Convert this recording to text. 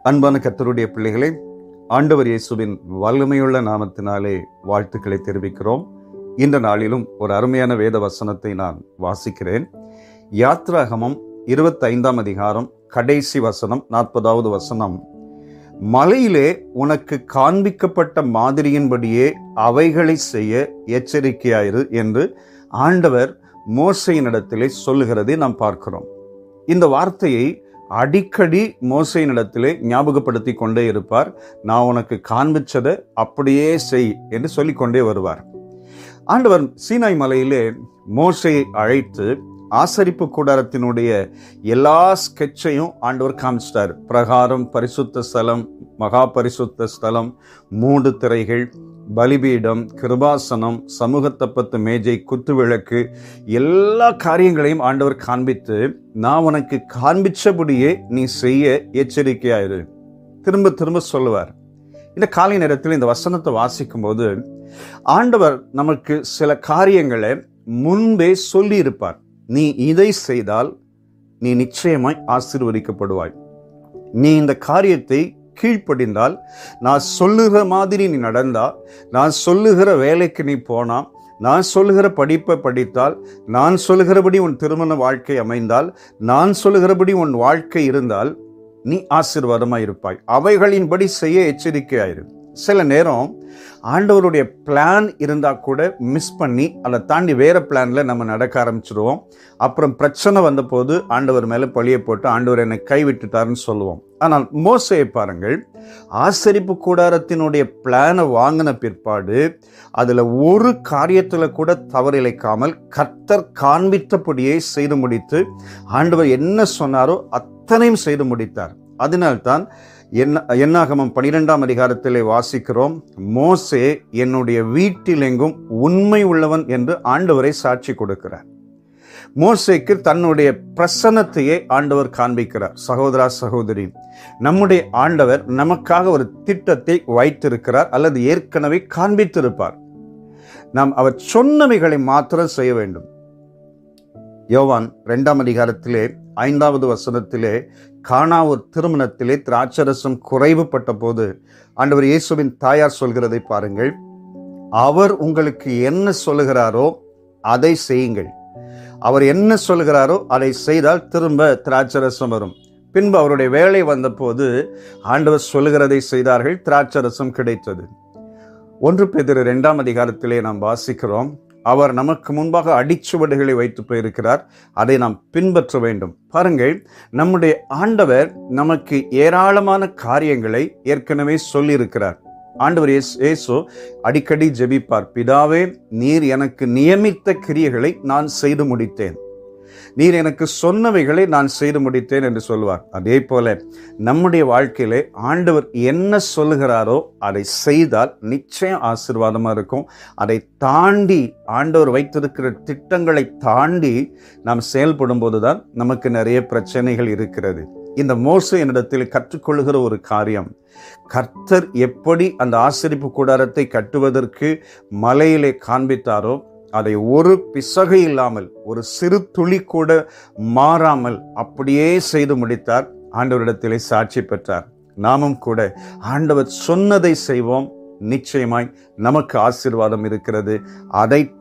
அன்பான கர்த்தருடைய பிள்ளைகளே ஆண்டவர் இயேசுவின் வல்லமையுள்ள நாமத்தினாலே வாழ்த்துக்களை தெரிவிக்கிறோம் இந்த நாளிலும் ஒரு அருமையான வேத வசனத்தை நான் வாசிக்கிறேன் யாத்ராகமம் இருபத்தைந்தாம் அதிகாரம் கடைசி வசனம் நாற்பதாவது வசனம் மலையிலே உனக்கு காண்பிக்கப்பட்ட மாதிரியின்படியே அவைகளை செய்ய எச்சரிக்கையாயிரு என்று ஆண்டவர் மோசையினிடத்திலே சொல்லுகிறதை நாம் பார்க்கிறோம் இந்த வார்த்தையை அடிக்கடி மோசையினிடத்திலே ஞாபகப்படுத்தி கொண்டே இருப்பார் நான் உனக்கு காண்பிச்சதை அப்படியே செய் என்று சொல்லிக்கொண்டே வருவார் ஆண்டவர் சீனாய் மலையிலே மோசையை அழைத்து ஆசரிப்பு கூடாரத்தினுடைய எல்லா ஸ்கெட்சையும் ஆண்டவர் காமிச்சிட்டார் பிரகாரம் பரிசுத்த ஸ்தலம் மகா பரிசுத்த ஸ்தலம் மூடு திரைகள் பலிபீடம் கிருபாசனம் சமூகத்தப்பத்து மேஜை குத்துவிளக்கு எல்லா காரியங்களையும் ஆண்டவர் காண்பித்து நான் உனக்கு காண்பிச்சபடியே நீ செய்ய எச்சரிக்கையாயிரு திரும்ப திரும்ப சொல்லுவார் இந்த காலை நேரத்தில் இந்த வசனத்தை வாசிக்கும் போது ஆண்டவர் நமக்கு சில காரியங்களை முன்பே சொல்லி இருப்பார் நீ இதை செய்தால் நீ நிச்சயமாய் ஆசீர்வதிக்கப்படுவாய் நீ இந்த காரியத்தை கீழ்ப்படிந்தால் நான் சொல்லுகிற மாதிரி நீ நடந்தா நான் சொல்லுகிற வேலைக்கு நீ போனா நான் சொல்லுகிற படிப்பை படித்தால் நான் சொல்லுகிறபடி உன் திருமண வாழ்க்கை அமைந்தால் நான் சொல்லுகிறபடி உன் வாழ்க்கை இருந்தால் நீ ஆசீர்வாதமாக இருப்பாய் அவைகளின்படி செய்ய எச்சரிக்கையாயிரு சில நேரம் ஆண்டவருடைய பிளான் இருந்தால் கூட மிஸ் பண்ணி அதை தாண்டி வேற பிளான்ல நம்ம நடக்க ஆரம்பிச்சிருவோம் அப்புறம் பிரச்சனை வந்தபோது ஆண்டவர் மேலே பழிய போட்டு ஆண்டவர் என்னை கைவிட்டுட்டாருன்னு சொல்லுவோம் ஆனால் மோசையை பாருங்கள் ஆசரிப்பு கூடாரத்தினுடைய பிளானை வாங்கின பிற்பாடு அதில் ஒரு காரியத்தில் கூட தவறிழைக்காமல் கர்த்தர் காண்பித்தபடியே செய்து முடித்து ஆண்டவர் என்ன சொன்னாரோ அத்தனையும் செய்து முடித்தார் அதனால்தான் என்ன என்னாகமம் பனிரெண்டாம் அதிகாரத்திலே வாசிக்கிறோம் மோசே என்னுடைய வீட்டிலெங்கும் உண்மை உள்ளவன் என்று ஆண்டவரை சாட்சி கொடுக்கிறார் மோசேக்கு தன்னுடைய பிரசன்னத்தையே ஆண்டவர் காண்பிக்கிறார் சகோதரா சகோதரி நம்முடைய ஆண்டவர் நமக்காக ஒரு திட்டத்தை வைத்திருக்கிறார் அல்லது ஏற்கனவே காண்பித்திருப்பார் நாம் அவர் சொன்னவைகளை மாத்திரம் செய்ய வேண்டும் யோவான் இரண்டாம் அதிகாரத்திலே ஐந்தாவது வசனத்திலே காணா ஒரு திருமணத்திலே திராட்சரசம் குறைவுபட்ட போது ஆண்டவர் இயேசுவின் தாயார் சொல்கிறதை பாருங்கள் அவர் உங்களுக்கு என்ன சொல்லுகிறாரோ அதை செய்யுங்கள் அவர் என்ன சொல்கிறாரோ அதை செய்தால் திரும்ப திராட்சரசம் வரும் பின்பு அவருடைய வேலை வந்தபோது ஆண்டவர் சொல்லுகிறதை செய்தார்கள் திராட்சரசம் கிடைத்தது ஒன்று பேதிரு இரண்டாம் அதிகாரத்திலே நாம் வாசிக்கிறோம் அவர் நமக்கு முன்பாக அடிச்சுவடுகளை வைத்து போயிருக்கிறார் அதை நாம் பின்பற்ற வேண்டும் பாருங்கள் நம்முடைய ஆண்டவர் நமக்கு ஏராளமான காரியங்களை ஏற்கனவே சொல்லியிருக்கிறார் ஆண்டவர் ஏசோ அடிக்கடி ஜெபிப்பார் பிதாவே நீர் எனக்கு நியமித்த கிரியைகளை நான் செய்து முடித்தேன் நீர் எனக்கு சொன்னவைகளை நான் செய்து முடித்தேன் என்று சொல்வார் அதே போல நம்முடைய வாழ்க்கையிலே ஆண்டவர் என்ன சொல்லுகிறாரோ அதை செய்தால் நிச்சயம் ஆசீர்வாதமாக இருக்கும் அதை தாண்டி ஆண்டவர் வைத்திருக்கிற திட்டங்களை தாண்டி நாம் செயல்படும் போதுதான் நமக்கு நிறைய பிரச்சனைகள் இருக்கிறது இந்த மோச என்னிடத்தில் கற்றுக்கொள்கிற ஒரு காரியம் கர்த்தர் எப்படி அந்த ஆசிரிப்பு கூடாரத்தை கட்டுவதற்கு மலையிலே காண்பித்தாரோ அதை ஒரு பிசகு இல்லாமல் ஒரு சிறு துளி கூட மாறாமல் அப்படியே செய்து முடித்தார் ஆண்டவரிடத்திலே சாட்சி பெற்றார் நாமும் கூட ஆண்டவர் சொன்னதை செய்வோம் நிச்சயமாய் நமக்கு ஆசீர்வாதம் இருக்கிறது அதை